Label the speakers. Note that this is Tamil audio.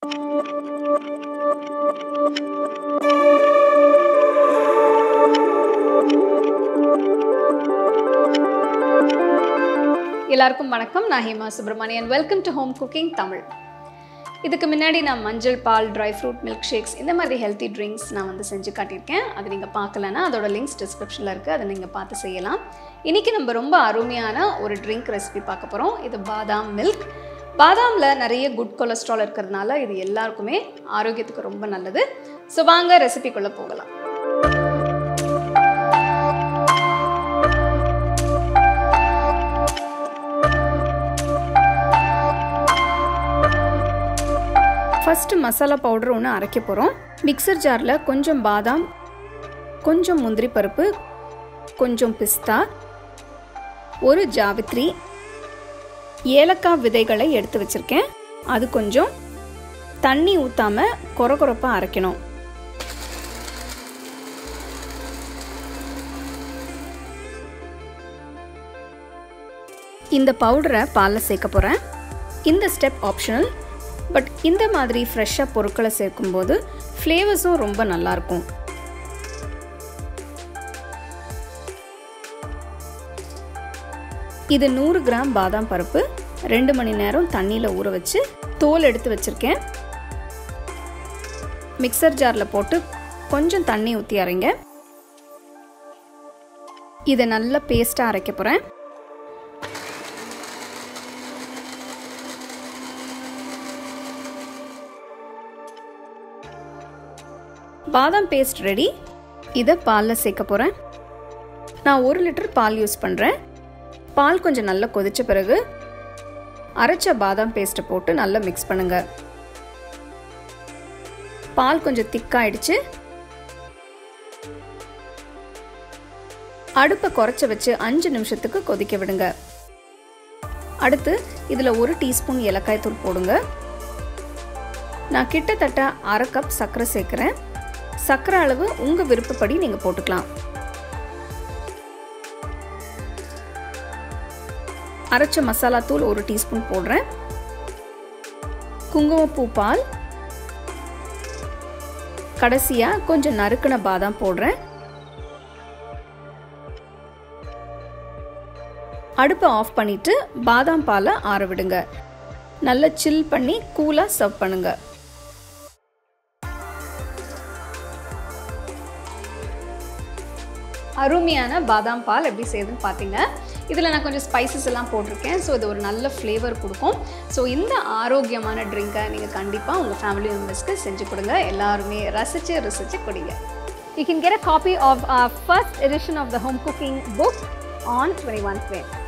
Speaker 1: எல்லாருக்கும் வணக்கம் நான் Hema Subramanian welcome to home cooking Tamil இதுக்கு முன்னாடி நான் மஞ்சள் பால் ட்ரை ஃப்ரூட் மில்க் ஷேக்ஸ் இந்த மாதிரி ஹெல்த்தி ட்ரிங்க்ஸ் நான் வந்து செஞ்சு காட்டியிருக்கேன் அது நீங்கள் பார்க்கலன்னா அதோட லிங்க்ஸ் டிஸ்கிரிப்ஷனில் இருக்குது அதை நீங்கள் பார்த்து செய்யலாம் இன்றைக்கி நம்ம ரொம்ப அருமையான ஒரு ட்ரிங்க் ரெசிபி பார்க்க போகிறோம் இது பாதாம் மில்க் பாதாமில் நிறைய குட் கொலஸ்ட்ரால் இருக்கிறதுனால இது எல்லாருக்குமே ஆரோக்கியத்துக்கு ரொம்ப நல்லது ஸோ வாங்க ரெசிபிக்குள்ளே போகலாம் ஃபஸ்ட்டு மசாலா பவுடர் ஒன்று அரைக்க போகிறோம் மிக்சர் ஜாரில் கொஞ்சம் பாதாம் கொஞ்சம் முந்திரி பருப்பு கொஞ்சம் பிஸ்தா ஒரு ஜாவித்ரி ஏலக்காய் விதைகளை எடுத்து வச்சுருக்கேன் அது கொஞ்சம் தண்ணி ஊற்றாமல் கொர கொரப்பாக அரைக்கணும் இந்த பவுடரை பாலில் சேர்க்க போகிறேன் இந்த ஸ்டெப் ஆப்ஷனல் பட் இந்த மாதிரி ஃப்ரெஷ்ஷாக பொருட்களை சேர்க்கும்போது ஃப்ளேவர்ஸும் ரொம்ப நல்லாயிருக்கும் இது நூறு கிராம் பாதாம் பருப்பு ரெண்டு மணி நேரம் தண்ணியில் ஊற வச்சு தோல் எடுத்து வச்சுருக்கேன் மிக்சர் ஜாரில் போட்டு கொஞ்சம் தண்ணி ஊற்றி அரைங்க இதை நல்லா பேஸ்ட்டாக அரைக்க போகிறேன் பாதாம் பேஸ்ட் ரெடி இதை பாலில் சேர்க்க போகிறேன் நான் ஒரு லிட்டர் பால் யூஸ் பண்ணுறேன் பால் கொஞ்சம் நல்லா கொதிச்ச பிறகு அரைச்ச பாதாம் பேஸ்ட்டை போட்டு நல்லா மிக்ஸ் பண்ணுங்க பால் கொஞ்சம் திக்காயிடுச்சு அடுப்பை குறைச்ச வச்சு அஞ்சு நிமிஷத்துக்கு கொதிக்க விடுங்க அடுத்து இதில் ஒரு டீஸ்பூன் ஏலக்காய் தூள் போடுங்க நான் கிட்டத்தட்ட அரை கப் சர்க்கரை சேர்க்குறேன் சர்க்கரை அளவு உங்கள் விருப்பப்படி நீங்கள் போட்டுக்கலாம் அரைச்ச மசாலா தூள் ஒரு டீஸ்பூன் போடுறேன் குங்குமப்பூ பால் கடைசியாக கொஞ்சம் நறுக்கின பாதாம் போடுறேன் அடுப்பை ஆஃப் பண்ணிவிட்டு பாதாம் பாலை ஆற விடுங்க நல்லா சில் பண்ணி கூலாக சர்வ் பண்ணுங்கள் அருமையான பாதாம் பால் எப்படி செய்யுதுன்னு பார்த்தீங்க இதில் நான் கொஞ்சம் ஸ்பைசஸ் எல்லாம் போட்டிருக்கேன் ஸோ இது ஒரு நல்ல ஃப்ளேவர் கொடுக்கும் ஸோ இந்த ஆரோக்கியமான ட்ரிங்கை நீங்கள் கண்டிப்பாக உங்கள் ஃபேமிலி மெம்பர்ஸ்க்கு செஞ்சு கொடுங்க எல்லாருமே ரசித்து ருசித்து குடிங்க You can get a copy of our first edition of the home cooking book on 21 Fair.